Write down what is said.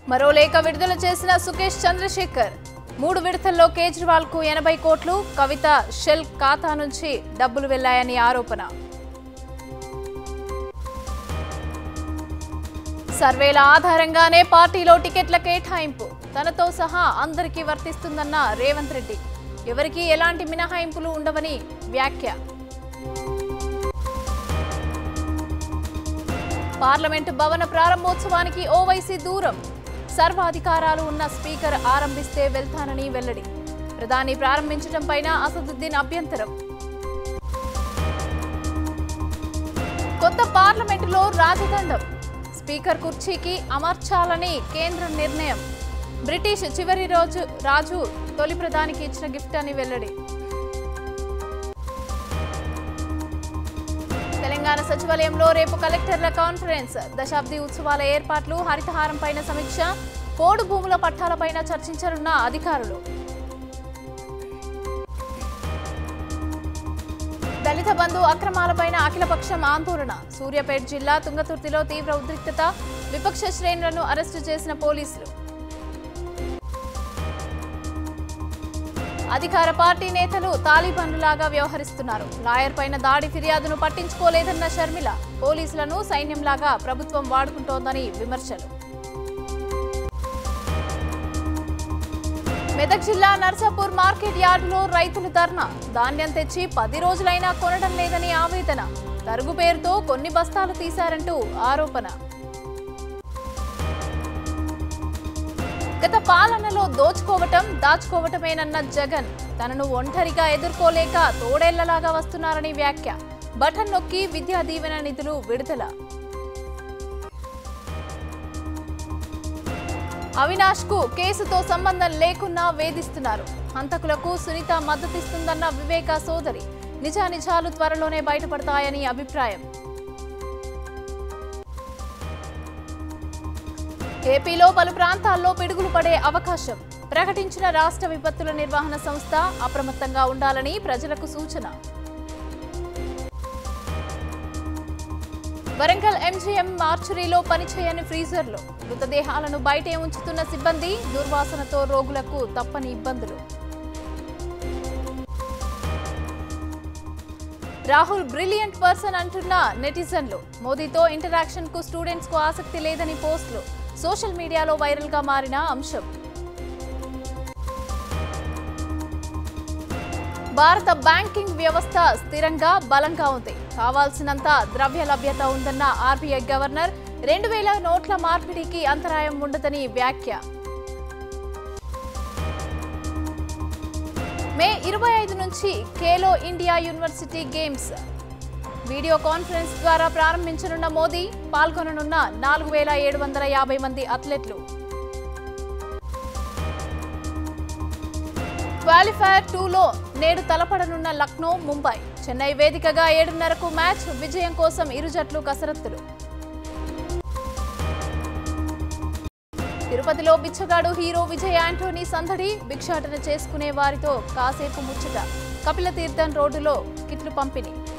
మరో లేఖ విడుదల చేసిన సుకేష్ చంద్రశేఖర్ మూడు విడతల్లో కేజ్రీవాల్ కు ఎనభై కోట్లు కవిత షెల్ ఖాతా నుంచి డబ్బులు వెళ్లాయని ఆరోపణ సర్వేల ఆధారంగానే పార్టీలో టికెట్ల కేటాయింపు తనతో సహా అందరికీ వర్తిస్తుందన్న రేవంత్ రెడ్డి ఎవరికీ ఎలాంటి మినహాయింపులు ఉండవని వ్యాఖ్య పార్లమెంటు భవన ప్రారంభోత్సవానికి ఓవైసీ దూరం సర్వాధికారాలు ఉన్న స్పీకర్ ఆరంభిస్తే వెళ్తానని వెల్లడి ప్రధాని ప్రారంభించడంపైన అసదుద్దీన్ అభ్యంతరం కొత్త పార్లమెంటులో రాజదండం స్పీకర్ కుర్చీకి అమర్చాలని కేంద్ర నిర్ణయం బ్రిటిష్ చివరి రోజు రాజు తొలి ప్రధానికి ఇచ్చిన గిఫ్ట్ అని వెల్లడి తెలంగాణ సచివాలయంలో రేపు కలెక్టర్ల కాన్ఫరెన్స్ దశాబ్ది ఉత్సవాల ఏర్పాట్లు హరితహారం పైన సమీక్ష పోడు భూముల పట్టాలపైన చర్చించనున్న అధికారులు దళిత బంధు అక్రమాలపైన అఖిలపక్షం ఆందోళన సూర్యాపేట జిల్లా తుంగతుర్తిలో తీవ్ర ఉద్రిక్తత విపక్ష శ్రేణులను అరెస్టు చేసిన పోలీసులు అధికార పార్టీ నేతలు తాలిబాన్లులాగా వ్యవహరిస్తున్నారు లాయర్ పైన దాడి ఫిర్యాదును పట్టించుకోలేదన్న షర్మిల పోలీసులను సైన్యంలాగా ప్రభుత్వం వాడుకుంటోందని విమర్శలు మెదక్ జిల్లా నర్సాపూర్ మార్కెట్ యార్డులో రైతులు ధర్నా ధాన్యం తెచ్చి పది రోజులైనా కొనడం లేదని ఆవేదన తరుగు పేరుతో కొన్ని బస్తాలు తీశారంటూ ఆరోపణ గత పాలనలో దోచుకోవటం దాచుకోవటమేనన్న జగన్ తనను ఒంటరిగా ఎదుర్కోలేక తోడేళ్లలాగా వస్తున్నారని వ్యాఖ్య బటన్ నొక్కి విద్యా దీవెన నిధులు విడుదల అవినాష్ కు కేసుతో సంబంధం లేకున్నా వేధిస్తున్నారు హంతకులకు సునీత మద్దతిస్తుందన్న వివేక సోదరి నిజానిజాలు త్వరలోనే బయటపడతాయని అభిప్రాయం ఏపీలో పలు ప్రాంతాల్లో పిడుగులు పడే అవకాశం ప్రకటించిన రాష్ట్ర విపత్తుల నిర్వహణ సంస్థ అప్రమత్తంగా ఉండాలని ప్రజలకు సూచన వరంగల్ ఎంజీఎం మార్చురీలో పనిచేయని ఫ్రీజర్లు మృతదేహాలను బయటే ఉంచుతున్న సిబ్బంది దుర్వాసనతో రోగులకు తప్పని ఇబ్బందులు రాహుల్ బ్రిలియంట్ పర్సన్ అంటున్న నెటిజన్లు మోదీతో ఇంటరాక్షన్ కు స్టూడెంట్స్ కు ఆసక్తి లేదని పోస్టులు సోషల్ మీడియాలో వైరల్ గా మారిన అంశం భారత బ్యాంకింగ్ వ్యవస్థ స్థిరంగా బలంగా ఉంది కావాల్సినంత ద్రవ్య లభ్యత ఉందన్న ఆర్బీఐ గవర్నర్ రెండు వేల నోట్ల మార్పిడికి అంతరాయం ఉండదని వ్యాఖ్య మే ఇరవై ఐదు నుంచి Khelo India University Games video conference ద్వారా ప్రారంభించనున్న మోదీ పాల్గొననున్న నాలుగు వేల ఏడు వందల యాభై మంది అథ్లెట్లు క్వాలిఫైర్ టూలో నేడు తలపడనున్న లక్నో ముంబై చెన్నై వేదికగా ఏడున్నరకు మ్యాచ్ విజయం కోసం ఇరు జట్లు కసరత్తులు తిరుపతిలో బిచ్చగాడు హీరో విజయ్ యాంటోనీ సందడి భిక్షాటన చేసుకునే వారితో కాసేపు ముచ్చట కపిల తీర్థం రోడ్డులో కిట్లు పంపిణీ